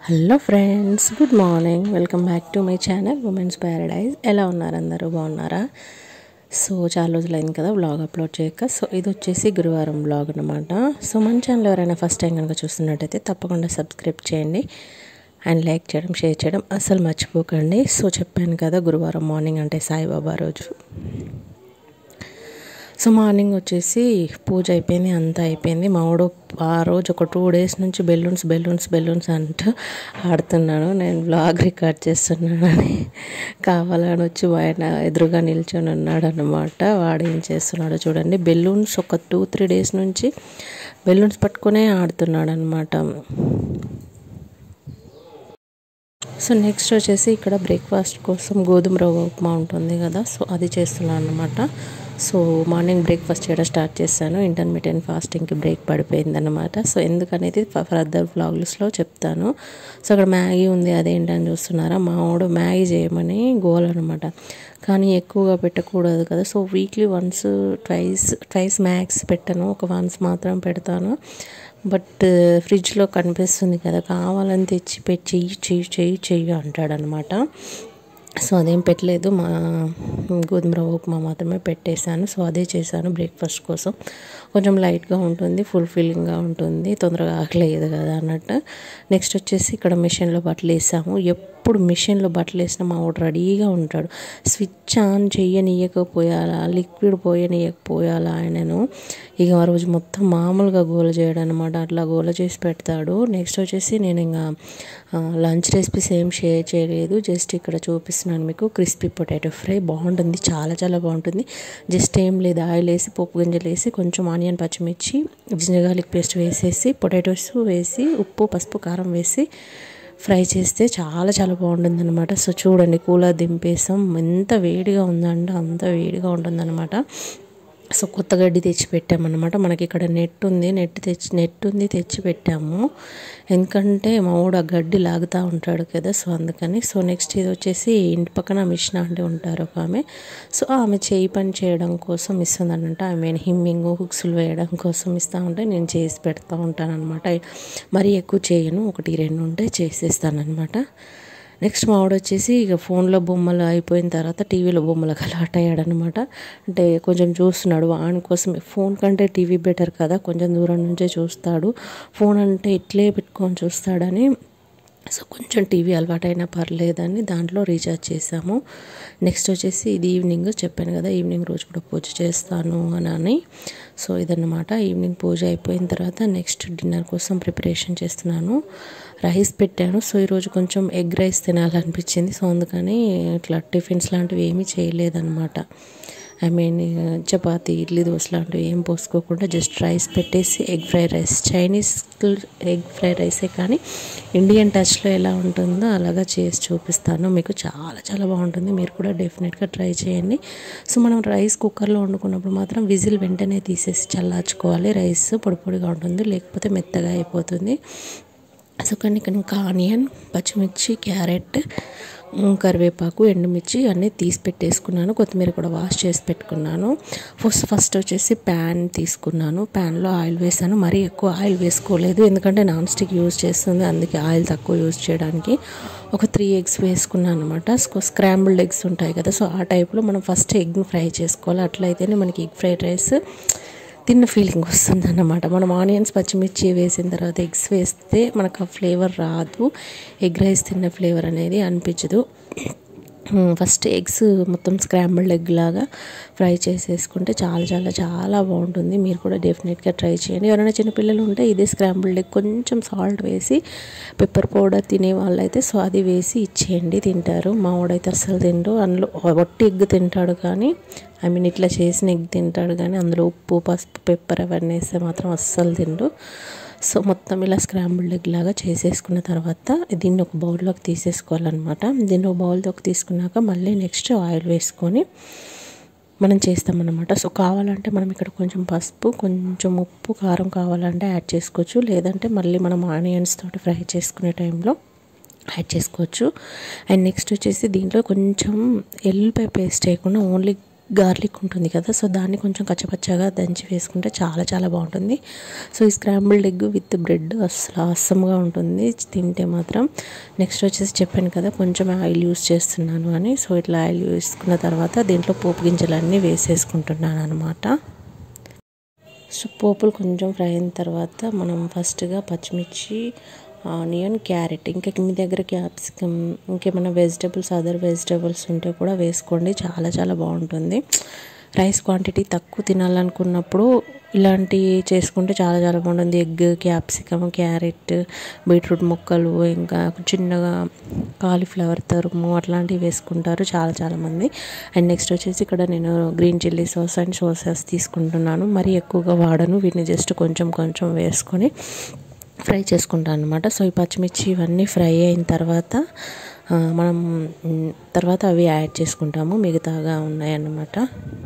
hello friends good morning welcome back to my channel women's paradise ఎలా ఉన్నారు అందరూ బాగున్నారా సో చాలా రోజులు అయింది కదా వ్లాగ్ అప్లోడ్ చేయక సో ఇది వచ్చేసి గురువారం వ్లాగ్ అనమాట సో మన ఛానల్ ఎవరైనా ఫస్ట్ టైం కనుక చూస్తున్నట్టయితే తప్పకుండా సబ్స్క్రైబ్ చేయండి అండ్ లైక్ చేయడం షేర్ చేయడం అస్సలు మర్చిపోకండి సో చెప్పాను కదా గురువారం మార్నింగ్ అంటే సాయిబాబా రోజు సో మార్నింగ్ వచ్చేసి పూజ అయిపోయింది అంతా అయిపోయింది మావాడు ఆ రోజు ఒక టూ డేస్ నుంచి బెలూన్స్ బెలూన్స్ బెలూన్స్ అంటూ ఆడుతున్నాడు నేను బ్లాగ్ రికార్డ్ చేస్తున్నానని కావాలని వచ్చి ఆయన ఎదురుగా నిల్చొని ఉన్నాడు అనమాట వాడు ఏం చేస్తున్నాడో చూడండి బెలూన్స్ ఒక టూ త్రీ డేస్ నుంచి బెలూన్స్ పట్టుకునే ఆడుతున్నాడు అనమాట సో నెక్స్ట్ వచ్చేసి ఇక్కడ బ్రేక్ఫాస్ట్ కోసం గోధుమ రవ్వ ఉప్మా ఉంటుంది కదా సో అది చేస్తున్నాను అనమాట సో మార్నింగ్ బ్రేక్ఫాస్ట్ చేయడం స్టార్ట్ చేశాను ఇంటర్మీడియట్ ఫాస్టింగ్కి బ్రేక్ పడిపోయింది అనమాట సో ఎందుకనేది ఫర్దర్ వ్లాగ్స్లో చెప్తాను సో అక్కడ మ్యాగీ ఉంది అదేంటని చూస్తున్నారా మా వాడు మ్యాగీ చేయమని గోల్ అనమాట కానీ ఎక్కువగా పెట్టకూడదు కదా so weekly once twice twice max పెట్టను ఒక వన్స్ మాత్రం పెడతాను బట్ ఫ్రిడ్జ్లో కనిపిస్తుంది కదా కావాలని తెచ్చి పెట్టి చెయ్యి చెయ్యి చెయ్యి చెయ్యి అంటాడనమాట సో అదేం పెట్టలేదు మా గోధుమ రవ్వ ఉప్మా మాత్రమే పెట్టేశాను సో అదే చేశాను బ్రేక్ఫాస్ట్ కోసం కొంచెం లైట్గా ఉంటుంది ఫుల్ఫిల్లింగ్గా ఉంటుంది తొందరగా ఆకలేదు కదా అన్నట్టు నెక్స్ట్ వచ్చేసి ఇక్కడ మిషన్లో బట్టలు వేసాము ఎప్పుడు మిషన్లో బట్టలు వేసినా మా వాడు రెడీగా ఉంటాడు స్విచ్ ఆన్ చెయ్యనియకపోయాలా లిక్విడ్ పోయనియకపోయాలా ఆయనను ఇక ఆ రోజు మొత్తం మామూలుగా గోల చేయడం అనమాట అట్లా గోల చేసి పెడతాడు నెక్స్ట్ వచ్చేసి నేను ఇంకా లంచ్ రెసిపీస్ ఏం షేర్ చేయలేదు జస్ట్ ఇక్కడ చూపిస్తున్నాను మీకు క్రిస్పీ పొటాటో ఫ్రై బాగుంటుంది చాలా చాలా బాగుంటుంది జస్ట్ ఏం లేదు ఆయిల్ వేసి పప్పు గింజలు వేసి కొంచెం ఆనియన్ పచ్చిమిర్చి జింజర్ గార్లిక్ పేస్ట్ వేసేసి పొటాటోస్ వేసి ఉప్పు పసుపు కారం వేసి ఫ్రై చేస్తే చాలా చాలా బాగుంటుంది అనమాట సో చూడండి కూలర్ దింపేసాం ఎంత వేడిగా ఉందంటే అంత వేడిగా ఉంటుందన్నమాట సో కొత్త గడ్డి తెచ్చి పెట్టామన్నమాట మనకి ఇక్కడ నెట్ ఉంది నెట్ తెచ్చి నెట్ ఉంది తెచ్చి పెట్టాము ఎందుకంటే మా ఊడు ఆ గడ్డి లాగుతూ ఉంటాడు కదా సో అందుకని సో నెక్స్ట్ ఇది వచ్చేసి ఇంటి పక్కన మిషన్ అంటే ఉంటారు ఒక ఆమె సో ఆమె చేయి పని చేయడం కోసం ఇస్తుందనంట ఐ మీన్ హిమ్మింగ్ హుక్స్లు వేయడం కోసం ఇస్తూ ఉంటే నేను చేసి పెడతా ఉంటాను అనమాట మరీ ఎక్కువ చేయను ఒకటి రెండు ఉంటే చేసేస్తానమాట నెక్స్ట్ మావాడు వచ్చేసి ఇక ఫోన్లో బొమ్మలు అయిపోయిన తర్వాత టీవీలో బొమ్మలకు అలవాట్ అయ్యాడనమాట అంటే కొంచెం చూస్తున్నాడు వాని కోసం ఫోన్ కంటే టీవీ బెటర్ కదా కొంచెం దూరం నుంచే చూస్తాడు ఫోన్ అంటే ఇట్లే పెట్టుకొని చూస్తాడని సో కొంచెం టీవీ అలవాటైనా పర్లేదని దాంట్లో రీఛార్జ్ చేసాము నెక్స్ట్ వచ్చేసి ఇది ఈవినింగ్ చెప్పాను కదా ఈవినింగ్ రోజు కూడా పూజ చేస్తాను అని అని సో ఇదన్నమాట ఈవినింగ్ పూజ అయిపోయిన తర్వాత నెక్స్ట్ డిన్నర్ కోసం ప్రిపరేషన్ చేస్తున్నాను రైస్ పెట్టాను సో ఈరోజు కొంచెం ఎగ్ రైస్ తినాలనిపించింది సో అందుకని ఇట్లా టిఫిన్స్ లాంటివి ఏమీ చేయలేదన్నమాట ఐ మీన్ చపాతీ ఇడ్లీ దోశ లాంటివి ఏం పోసుకోకుండా జస్ట్ రైస్ పెట్టేసి egg fried rice Chinese egg fried రైసే కానీ ఇండియన్ టచ్లో ఎలా ఉంటుందో అలాగా చేసి చూపిస్తాను మీకు చాలా చాలా బాగుంటుంది మీరు కూడా డెఫినెట్గా ట్రై చేయండి సో మనం రైస్ కుక్కర్లో వండుకున్నప్పుడు మాత్రం విజిల్ వెంటనే తీసేసి చల్లార్చుకోవాలి రైస్ పొడి పొడిగా ఉంటుంది లేకపోతే మెత్తగా అయిపోతుంది సో కానీ ఇంకా ఆనియన్ పచ్చిమిర్చి క్యారెట్ కరివేపాకు ఎండుమిర్చి అన్నీ తీసి పెట్టేసుకున్నాను కొత్తిమీర కూడా వాష్ చేసి పెట్టుకున్నాను ఫస్ట్ ఫస్ట్ వచ్చేసి ప్యాన్ తీసుకున్నాను ప్యాన్లో ఆయిల్ వేసాను మరీ ఎక్కువ ఆయిల్ వేసుకోలేదు ఎందుకంటే నాన్ స్టిక్ యూజ్ చేస్తుంది అందుకే ఆయిల్ తక్కువ యూజ్ చేయడానికి ఒక త్రీ ఎగ్స్ వేసుకున్నాను అనమాట స్క్రాంబుల్డ్ ఎగ్స్ ఉంటాయి కదా సో ఆ టైప్లో మనం ఫస్ట్ ఎగ్ని ఫ్రై చేసుకోవాలి అట్లయితేనే మనకి ఎగ్ ఫ్రైడ్ రైస్ తిన్న ఫీలింగ్ వస్తుంది అన్నమాట మనం ఆనియన్స్ పచ్చిమిర్చి వేసిన తర్వాత ఎగ్స్ వేస్తే మనకు ఆ ఫ్లేవర్ రాదు ఎగ్ రైస్ తిన్న ఫ్లేవర్ అనేది అనిపించదు ఫస్ట్ ఎగ్స్ మొత్తం స్క్రాంబుల్డ్ ఎగ్ లాగా ఫ్రై చేసేసుకుంటే చాలా చాలా చాలా బాగుంటుంది మీరు కూడా డెఫినెట్గా ట్రై చేయండి ఎవరైనా చిన్నపిల్లలు ఉంటే ఇదే స్క్రాంబుల్డ్ ఎగ్ కొంచెం సాల్ట్ వేసి పెప్పర్ పౌడర్ తినే వాళ్ళైతే సో అది వేసి ఇచ్చేయండి తింటారు మా వాడైతే అస్సలు తిండు అందులో ఒట్టి ఎగ్ తింటాడు కానీ ఐ మీన్ ఇట్లా చేసిన ఎగ్ తింటాడు కానీ అందులో ఉప్పు పసుపు పెప్పర్ అవన్నీ వేస్తే మాత్రం అస్సలు తిండు సో మొత్తం ఇలా స్క్రాంబుల్డ్ ఎగ్ లాగా చేసేసుకున్న తర్వాత దీన్ని ఒక బౌల్లోకి తీసేసుకోవాలన్నమాట దీన్ని ఒక బౌల్లోకి తీసుకున్నాక మళ్ళీ నెక్స్ట్ ఆయిల్ వేసుకొని మనం చేస్తామన్నమాట సో కావాలంటే మనం ఇక్కడ కొంచెం పసుపు కొంచెం ఉప్పు కారం కావాలంటే యాడ్ చేసుకోవచ్చు లేదంటే మళ్ళీ మనం ఆనియన్స్ తోటి ఫ్రై చేసుకునే టైంలో యాడ్ చేసుకోవచ్చు అండ్ నెక్స్ట్ వచ్చేసి దీంట్లో కొంచెం ఎల్లిపాయ పేస్ట్ వేయకుండా ఓన్లీ గార్లిక్ ఉంటుంది కదా సో దాన్ని కొంచెం కచ్చపచ్చగా దంచి వేసుకుంటే చాలా చాలా బాగుంటుంది సో ఈ స్క్రాంబుల్డ్ ఎగ్ విత్ బ్రెడ్ అసలు అస్సంగా ఉంటుంది తింటే మాత్రం నెక్స్ట్ వచ్చేసి చెప్పాను కదా కొంచెం ఆయిల్ యూస్ చేస్తున్నాను అని సో ఇట్లా ఆయిల్ వేసుకున్న తర్వాత దీంట్లో పోపు గింజలన్నీ వేసేసుకుంటున్నాను అనమాట సో పోపులు కొంచెం ఫ్రై అయిన తర్వాత మనం ఫస్ట్గా పచ్చిమిర్చి ఆనియన్ క్యారెట్ ఇంకా మీ దగ్గర క్యాప్సికమ్ ఇంకేమైనా వెజిటబుల్స్ అదర్ వెజిటబుల్స్ ఉంటే కూడా వేసుకోండి చాలా చాలా బాగుంటుంది రైస్ క్వాంటిటీ తక్కువ తినాలనుకున్నప్పుడు ఇలాంటివి చేసుకుంటే చాలా చాలా బాగుంటుంది ఎగ్ క్యాప్సికమ్ క్యారెట్ బీట్రూట్ ముక్కలు ఇంకా చిన్నగా కాలీఫ్లవర్ తరుము అట్లాంటివి వేసుకుంటారు చాలా చాలామంది అండ్ నెక్స్ట్ వచ్చేసి ఇక్కడ నేను green chilli sauce and soy sauce తీసుకుంటున్నాను మరీ ఎక్కువగా వాడను వీటిని జస్ట్ కొంచెం కొంచెం వేసుకొని ఫ్రై చేసుకుంటాను అనమాట సో ఈ పచ్చిమిర్చి ఇవన్నీ ఫ్రై అయిన తర్వాత మనం తర్వాత అవి యాడ్ చేసుకుంటాము మిగతాగా ఉన్నాయన్నమాట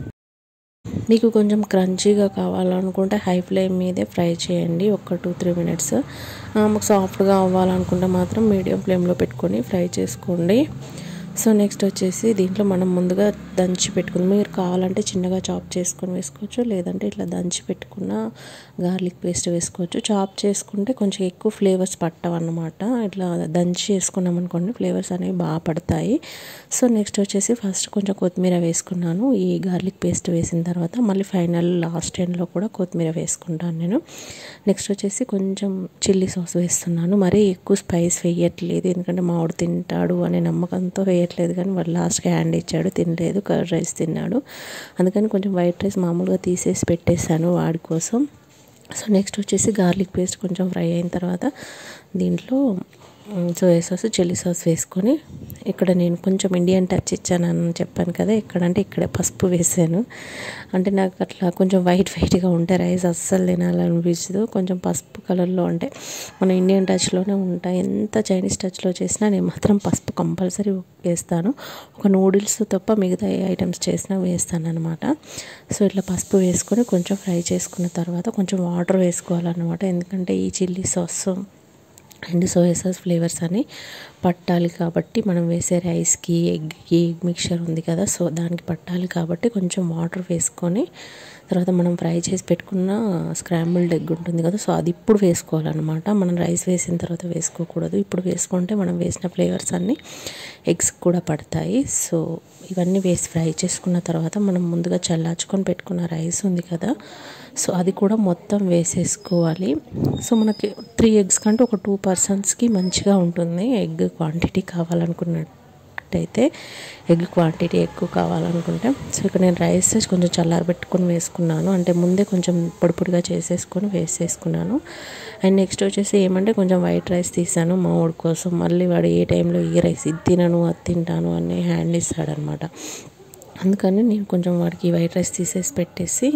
మీకు కొంచెం క్రంచీగా కావాలనుకుంటే హై ఫ్లేమ్ మీదే ఫ్రై చేయండి ఒక టూ త్రీ మినిట్స్ మాకు సాఫ్ట్గా అవ్వాలనుకుంటే మాత్రం మీడియం ఫ్లేమ్లో పెట్టుకొని ఫ్రై చేసుకోండి సో నెక్స్ట్ వచ్చేసి దీంట్లో మనం ముందుగా దంచి పెట్టుకుంది మీరు కావాలంటే చిన్నగా చాప్ చేసుకొని వేసుకోవచ్చు లేదంటే ఇట్లా దంచి పెట్టుకున్న గార్లిక్ పేస్ట్ వేసుకోవచ్చు చాప్ చేసుకుంటే కొంచెం ఎక్కువ ఫ్లేవర్స్ పట్టవన్నమాట ఇట్లా దంచి వేసుకున్నాం అనుకోండి ఫ్లేవర్స్ అనేవి బాగా పడతాయి సో నెక్స్ట్ వచ్చేసి ఫస్ట్ కొంచెం కొత్తిమీర వేసుకున్నాను ఈ గార్లిక్ పేస్ట్ వేసిన తర్వాత మళ్ళీ ఫైనల్ లాస్ట్ ఎండ్లో కూడా కొత్తిమీర వేసుకుంటాను నేను నెక్స్ట్ వచ్చేసి కొంచెం చిల్లీ సాస్ వేస్తున్నాను మరీ ఎక్కువ స్పైస్ వేయట్లేదు ఎందుకంటే మామిడి తింటాడు అనే నమ్మకంతో వేయట్లేదు కానీ వాడు లాస్ట్కి హ్యాండ్ ఇచ్చాడు తినలేదు కర్డ్ రైస్ తిన్నాడు అందుకని కొంచెం వైట్ రైస్ మామూలుగా తీసేసి పెట్టేశాను వాడి కోసం సో నెక్స్ట్ వచ్చేసి గార్లిక్ పేస్ట్ కొంచెం ఫ్రై అయిన తర్వాత దీంట్లో సోయా సాస్ చిల్లీ సాస్ వేసుకొని ఇక్కడ నేను కొంచెం ఇండియన్ టచ్ ఇచ్చానని చెప్పాను కదా ఎక్కడంటే ఇక్కడే పసుపు వేసాను అంటే నాకు అట్లా కొంచెం వైట్ వైట్గా ఉంటే రైస్ అస్సలు తినాలనిపించదు కొంచెం పసుపు కలర్లో ఉంటే మన ఇండియన్ టచ్లోనే ఉంటాయి ఎంత చైనీస్ టచ్లో చేసినా నేను మాత్రం పసుపు కంపల్సరీ వేస్తాను ఒక నూడిల్స్ తప్ప మిగతా ఏ ఐటమ్స్ చేసినా వేస్తాను అనమాట సో ఇట్లా పసుపు వేసుకొని కొంచెం ఫ్రై చేసుకున్న తర్వాత కొంచెం వాటర్ వేసుకోవాలన్నమాట ఎందుకంటే ఈ chilli sauce and soya sauce flavours అని పట్టాలి కాబట్టి మనం వేసే రైస్కి ఎగ్కి ఎగ్ మిక్చర్ ఉంది కదా సో దానికి పట్టాలి కాబట్టి కొంచెం వాటర్ వేసుకొని తర్వాత మనం ఫ్రై చేసి పెట్టుకున్న స్క్రాంబుల్డ్ ఎగ్ ఉంటుంది కదా సో అది ఇప్పుడు వేసుకోవాలన్నమాట మనం రైస్ వేసిన తర్వాత వేసుకోకూడదు ఇప్పుడు వేసుకుంటే మనం వేసిన ఫ్లేవర్స్ అన్నీ ఎగ్స్ కూడా పడతాయి సో ఇవన్నీ వేసి ఫ్రై చేసుకున్న తర్వాత మనం ముందుగా చల్లార్చుకొని పెట్టుకున్న రైస్ ఉంది కదా సో అది కూడా మొత్తం వేసేసుకోవాలి సో మనకి త్రీ ఎగ్స్ కంటే ఒక టూ పర్సన్స్కి మంచిగా ఉంటుంది ఎగ్ క్వాంటిటీ కావాలనుకున్నట్టయితే ఎగ్ క్వాంటిటీ ఎక్కువ కావాలనుకుంటే సో ఇక్కడ నేను రైస్ కొంచెం చల్లారబెట్టుకొని వేసుకున్నాను అంటే ముందే కొంచెం పొడి పొడిగా చేసేసుకొని వేసేసుకున్నాను అండ్ నెక్స్ట్ వచ్చేసి ఏమంటే కొంచెం వైట్ రైస్ తీసాను మా వాడి కోసం మళ్ళీ వాడు ఏ టైంలో ఈ రైస్ ఇది తినను అది తింటాను అని హ్యాండ్ ఇస్తాడనమాట అందుకని నేను కొంచెం వాడికి వైట్ రైస్ తీసేసి పెట్టేసి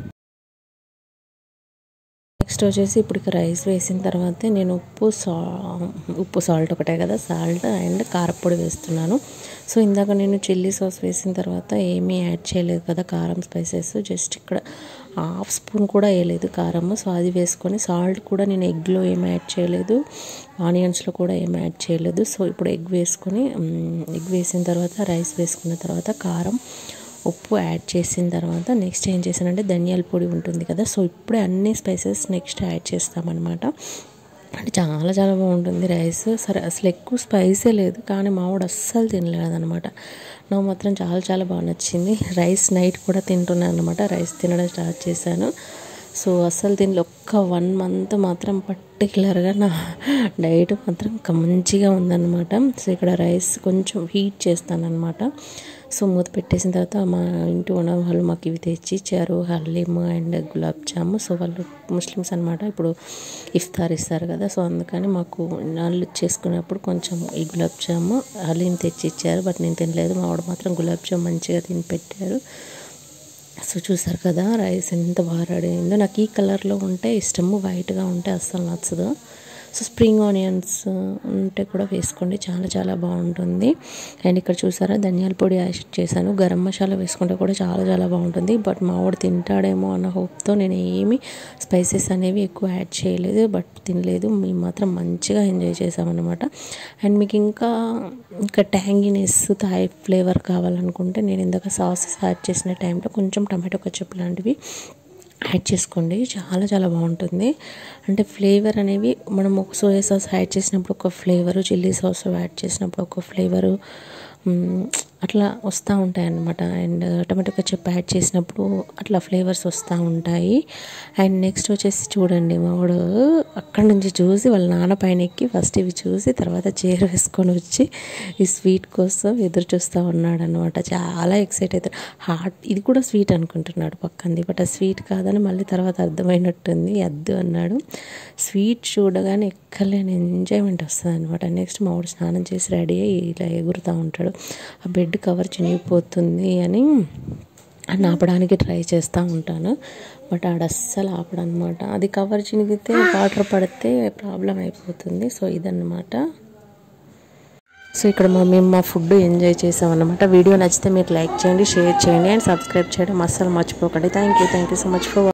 నెక్స్ట్ వచ్చేసి ఇప్పుడు ఇక రైస్ వేసిన తర్వాత నేను ఉప్పు సా ఉప్పు సాల్ట్ ఒకటే కదా సాల్ట్ అండ్ కారపొడి వేస్తున్నాను సో ఇందాక నేను చిల్లీ సాస్ వేసిన తర్వాత ఏమీ యాడ్ చేయలేదు కదా కారం స్పైసెస్ జస్ట్ ఇక్కడ హాఫ్ స్పూన్ కూడా వేయలేదు కారం సో అది వేసుకొని సాల్ట్ కూడా నేను ఎగ్లో ఏం యాడ్ చేయలేదు ఆనియన్స్లో కూడా ఏం యాడ్ చేయలేదు సో ఇప్పుడు ఎగ్ వేసుకొని ఎగ్ వేసిన తర్వాత రైస్ వేసుకున్న తర్వాత కారం ఉప్పు యాడ్ చేసిన తర్వాత నెక్స్ట్ ఏం చేశానంటే ధనియాల పొడి ఉంటుంది కదా సో ఇప్పుడే అన్ని స్పైసెస్ నెక్స్ట్ యాడ్ చేస్తామన్నమాట అంటే చాలా చాలా బాగుంటుంది రైస్ సరే అసలు ఎక్కువ స్పైసే లేదు కానీ మావాడు అస్సలు తినలేదనమాట నాకు మాత్రం చాలా చాలా బాగా నచ్చింది రైస్ నైట్ కూడా తింటున్నాను అనమాట రైస్ తినడం స్టార్ట్ చేశాను సో అస్సలు దీనిలో ఒక్క వన్ మంత్ మాత్రం పర్టికులర్గా నా డైట్ మాత్రం మంచిగా ఉందన్నమాట సో ఇక్కడ రైస్ కొంచెం హీట్ చేస్తాను అనమాట సో మూత పెట్టేసిన తర్వాత మా ఇంటి ఉన్న వాళ్ళు మాకు ఇవి తెచ్చి ఇచ్చారు హలీమ్ అండ్ గులాబ్ జాము సో వాళ్ళు ముస్లిమ్స్ అనమాట ఇప్పుడు ఇఫ్తార్ ఇస్తారు కదా సో అందుకని మాకు వాళ్ళు చేసుకున్నప్పుడు కొంచెం ఈ గులాబ్ జాము హలీం తెచ్చి ఇచ్చారు బట్ నేను తినలేదు మా వాడు మాత్రం గులాబ్ జామ్ మంచిగా తిని పెట్టారు సో చూసారు కదా రైస్ ఎంత బాగా రెడీ అయిందో నాకు ఈ కలర్లో ఉంటే ఇష్టము వైట్గా ఉంటే అస్సలు నచ్చదు సో స్ప్రింగ్ ఆనియన్స్ ఉంటే కూడా వేసుకోండి చాలా చాలా బాగుంటుంది అండ్ ఇక్కడ చూసారా ధనియాల పొడి యాడ్ చేశాను గరం మసాలా వేసుకుంటే కూడా చాలా చాలా బాగుంటుంది బట్ మా వాడు తింటాడేమో అన్న హోప్తో నేను ఏమి స్పైసెస్ అనేవి ఎక్కువ యాడ్ చేయలేదు బట్ తినలేదు మేము మాత్రం మంచిగా ఎంజాయ్ చేసామన్నమాట అండ్ మీకు ఇంకా ఇంకా ట్యాంగినెస్ థాయ్ ఫ్లేవర్ కావాలనుకుంటే నేను ఇందాక సాసెస్ యాడ్ చేసిన టైంలో కొంచెం టమాటో కచ్చప్ లాంటివి యాడ్ చేసుకోండి చాలా చాలా బాగుంటుంది అంటే ఫ్లేవర్ అనేవి మనం ఒక సోయా సాస్ యాడ్ చేసినప్పుడు ఒక ఫ్లేవరు చిల్లీ సాస్ యాడ్ చేసినప్పుడు ఒక ఫ్లేవరు అట్లా వస్తూ ఉంటాయి అన్నమాట అండ్ టమాటో కచ్చప్ యాడ్ చేసినప్పుడు అట్లా ఫ్లేవర్స్ వస్తూ ఉంటాయి అండ్ నెక్స్ట్ వచ్చేసి చూడండి మావాడు అక్కడి నుంచి చూసి వాళ్ళ నాన్న పైన ఎక్కి ఫస్ట్ ఇవి చూసి తర్వాత చీర వేసుకొని వచ్చి ఈ స్వీట్ కోసం ఎదురు చూస్తూ ఉన్నాడు అనమాట చాలా ఎక్సైట్ అవుతాడు హాట్ ఇది కూడా స్వీట్ అనుకుంటున్నాడు పక్కంది బట్ ఆ స్వీట్ కాదని మళ్ళీ తర్వాత అర్థమైనట్టుంది అద్దు అన్నాడు స్వీట్ చూడగానే ఎక్కలేని ఎంజాయ్మెంట్ వస్తుంది అనమాట నెక్స్ట్ మావాడు స్నానం చేసి రెడీ అయ్యి ఇలా ఎగురుతూ ఉంటాడు ఆ బెడ్ కవర్ చినిగిపోతుంది అని అని ఆపడానికి ట్రై చేస్తూ ఉంటాను బట్ ఆడ అస్సలు ఆపడనమాట అది కవర్ చినిగితే వాటర్ పడితే ప్రాబ్లం అయిపోతుంది సో ఇదన్నమాట సో ఇక్కడ మా మేము మా ఫుడ్ ఎంజాయ్ చేసాం అనమాట వీడియో నచ్చితే మీరు లైక్ చేయండి షేర్ చేయండి అండ్ సబ్స్క్రైబ్ చేయడం అస్సలు మర్చిపోకండి thank you thank you so much for